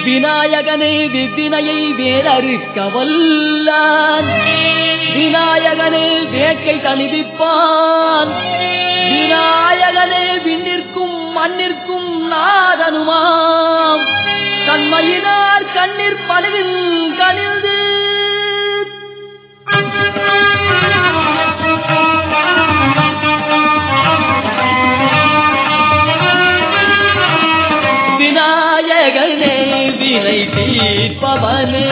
விநாயகனே வித்தினையை வேறறுக்க வல்லான் விநாயகனே வேட்கை தணிவிப்பான் விநாயகனே விண்ணிற்கும் மண்ணிற்கும் நாதனுமாம் கண்மையினார் கண்ணீர் பழுவில் கனிந்து விநாயகனே வினை தீர்ப்பவனே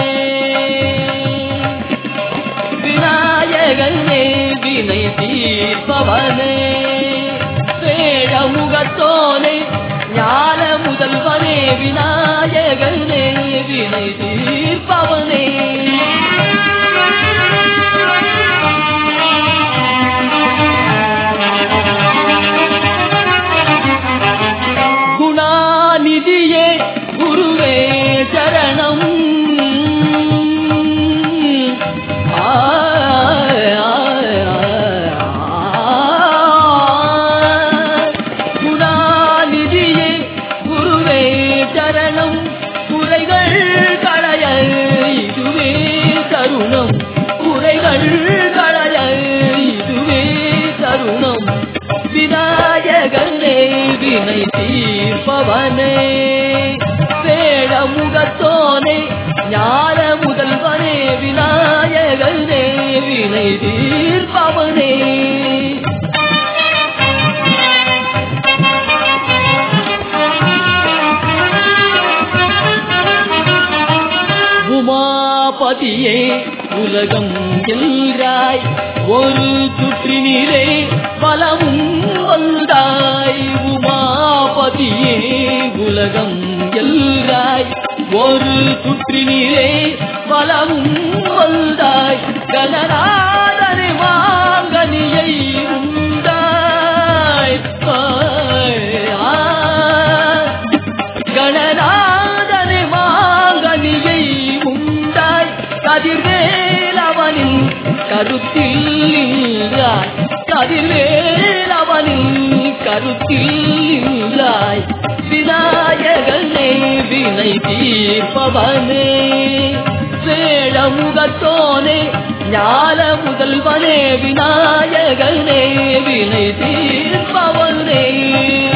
விநாயகனே வினை தீர்ப்பவனே வேழமுகத்தோனே ஞான முதல்வனே விநாயகனே வினை தீர்ப்பவனே குணாநிதியே குருவே சரணம் ஆ, ஆ, ஆ. குணாநிதியே குருவே சரணம் குறைகள் களைய இதுவே தருணம் குறைகள் களைய இதுவே தருணம் விநாயகனே வினை தீர்ப்பவனே வேடமுகத்தோனே ஞான முதல்வனே விநாயகனே வினை தீர்ப்பவனே உமாபதியே உலகம் எல்றாய் ஒரு சுற்றினிலே பலமும் வந்தாய் உமாபதியே உலகம் எல்றாய் ஒரு சுற்றினிலே பலமும் வந்தாய் கனநாதனை மாங்கனியை உண்டாய் ஆய், ஆய். கணநாதனை மாங்கனியை உண்டாய் கதிர்வேலவனின் கருத்தில் நின்றாய் கதிர்வேலவனின் கருத்தில் நின்றாய் விநாயகனே வினை தீர்ப்பவனே வேழமுகத்தோனே ஞான முதல்வனே விநாயகனே வினை தீர்ப்பவனே